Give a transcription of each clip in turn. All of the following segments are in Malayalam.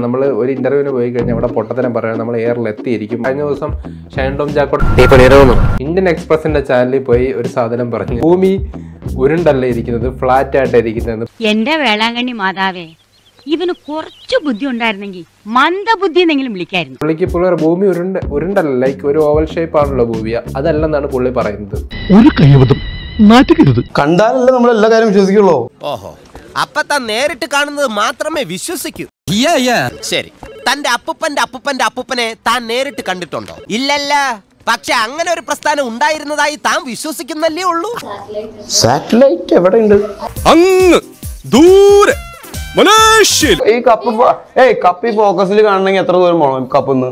നമ്മൾ ഒരു ഇന്റർവ്യൂവിന് പോയി കഴിഞ്ഞാൽ അവിടെ പൊട്ടത്തരം പറയാൻ നമ്മൾ എയറിൽ എത്തിയിരിക്കും കഴിഞ്ഞ ദിവസം ഷൈൻ ടോം ജാക്കോട്ട് ഇന്ത്യൻ എക്സ്പ്രസിന്റെ ചാനലിൽ പോയി ഒരു സാധനം പറഞ്ഞു ഭൂമി ഉരുണ്ടല്ല ഇരിക്കുന്നത് ഫ്ലാറ്റ് ആയിട്ട് ഇരിക്കുന്നത് എന്റെ വേളാങ്കണ്ണി മാതാവേ ഇവന് കുറച്ചു ബുദ്ധി ഉണ്ടായിരുന്നെങ്കിൽ മന്ദബുദ്ധി എന്നെങ്കിലും വിളിക്കായിരുന്നു പുള്ളിക്ക് പുള്ളി ഭൂമി ഉരുണ്ട ഉരുണ്ടല്ല ലൈക്ക് ഒരു ഓവൽ ഷേപ്പ് ആണല്ലോ ഭൂമി അതല്ലെന്നാണ് പുള്ളി പറയുന്നത് ഒരു കൈവതം നാറ്റുകരുത് കണ്ടാലല്ലേ നമ്മൾ എല്ലാ കാര്യം വിശ്വസിക്കുള്ളൂ ഓഹോ അപ്പൊ താൻ നേരിട്ട് കാണുന്നത് മാത്രമേ വിശ്വസിക്കൂ ശരി തന്റെ അപ്പൂപ്പന്റെ അപ്പൂപ്പന്റെ അപ്പൂപ്പനെ താൻ നേരിട്ട് കണ്ടിട്ടുണ്ടോ ഇല്ലല്ല പക്ഷെ അങ്ങനെ ഒരു പ്രസ്ഥാനം ഉണ്ടായിരുന്നതായി താൻ വിശ്വസിക്കുന്നല്ലേ ഉള്ളൂ സാറ്റലൈറ്റ് എവിടെ ഉണ്ട് അങ്ങ് ദൂരെ മലേഷ്യയിൽ ഈ കപ്പ് ഫോ- ഏയ് കപ്പ് ഈ ഫോക്കസിൽ കാണണമെങ്കിൽ എത്ര ദൂരം പോകണം കപ്പിന്ന്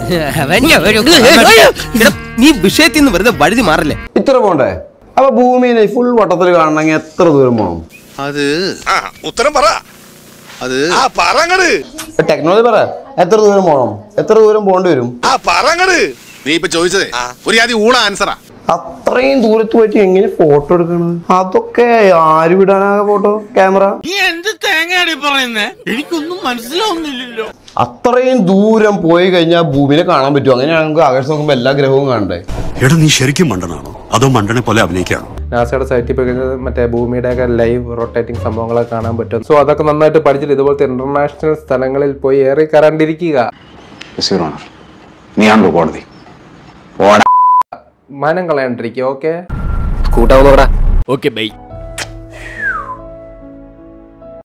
എടാ, നീ വിഷയത്തിൽ നിന്ന് വെറുതെ വഴുതി മാറില്ലേ ഇത്ര പോണ്ടേ അപ്പൊ ഭൂമിയിലെ ഫുൾ വട്ടത്തിൽ കാണണമെങ്കിൽ എത്ര ദൂരം പോകണം അത് ആ ഉത്തരം പറ അത് ആ പറങ്ങട് ടെക്നോളജി പറ എത്ര ദൂരം പോകണം എത്ര ദൂരം പോകേണ്ടി വരും ആ പറങ്ങട് നീ ഇപ്പൊ ചോദിച്ചതേ ഒരു ആദ്യം ഊണ ആൻസറാ അത്രയും ദൂരത്ത് പോയിട്ട് എങ്ങനെ ഫോട്ടോ എടുക്കണത് അതൊക്കെ ആര് വിടാനാകെ ഫോട്ടോ ക്യാമറ അത്രയും ദൂരം പോയി കഴിഞ്ഞാൽ ഭൂമിനെ കാണാൻ പറ്റും അങ്ങനെയാണെങ്കിൽ നമുക്ക് ആകാശം നോക്കുമ്പോൾ എല്ലാ ഗ്രഹവും കാണണ്ടേ എടാ നീ ശരിക്കും മണ്ടനാണോ അതോ മണ്ടനെ പോലെ അഭിനയിക്കാണോ നാസയുടെ സൈറ്റിൽ പോയി കഴിഞ്ഞാൽ മറ്റേ ഭൂമിയുടെ ഒക്കെ ലൈവ് റൊട്ടേറ്റിംഗ് സംഭവങ്ങളൊക്കെ കാണാൻ പറ്റും സോ അതൊക്കെ നന്നായിട്ട് പഠിച്ചിട്ട് ഇതുപോലത്തെ ഇന്റർനാഷണൽ സ്ഥലങ്ങളിൽ പോയി ഏറി കയറാണ്ടിരിക്കുക നീയാണല്ലോ കോടതി മാനം കളയാണ്ടിരിക്കുക ഓക്കെ കൂട്ടാവുന്നോടാ ഓക്കെ ബൈ